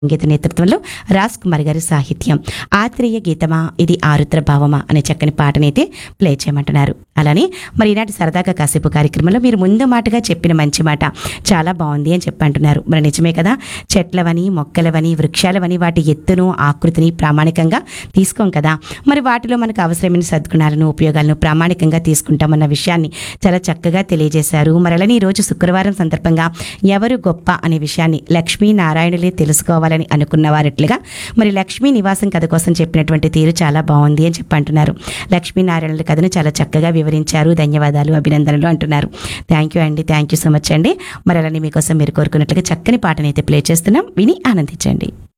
సంగీత నేతృత్వంలో రాజ్ కుమార్ గారి సాహిత్యం ఆత్రేయ గీతమా ఇది ఆరుద్ర భావమా అనే చక్కని పాటనైతే ప్లే చేయమంటున్నారు అలానే మరి ఈనాటి సరదాగా కాసేపు కార్యక్రమంలో మీరు ముందు మాటగా చెప్పిన మంచి మాట చాలా బాగుంది అని చెప్పి అంటున్నారు మరి నిజమే కదా చెట్లవని మొక్కలవని వృక్షాలవని వాటి ఎత్తును ఆకృతిని ప్రామాణికంగా తీసుకోం కదా మరి వాటిలో మనకు అవసరమైన సద్గుణాలను ఉపయోగాలను ప్రామాణికంగా తీసుకుంటామన్న విషయాన్ని చాలా చక్కగా తెలియజేశారు మరి అలానే ఈరోజు శుక్రవారం సందర్భంగా ఎవరు గొప్ప అనే విషయాన్ని లక్ష్మీనారాయణులే తెలుసుకోవాలని అనుకున్న వారిట్లుగా మరి లక్ష్మీ నివాసం కథ కోసం చెప్పినటువంటి తీరు చాలా బాగుంది అని చెప్పి అంటున్నారు లక్ష్మీనారాయణుల కథను చాలా చక్కగా వివరించారు ధన్యవాదాలు అభినందనలు అంటున్నారు థ్యాంక్ యూ అండి థ్యాంక్ యూ సో మచ్ అండి మరి అలానే మీకోసం మీరు కోరుకున్నట్లుగా చక్కని పాటనైతే ప్లే చేస్తున్నాం విని ఆనందించండి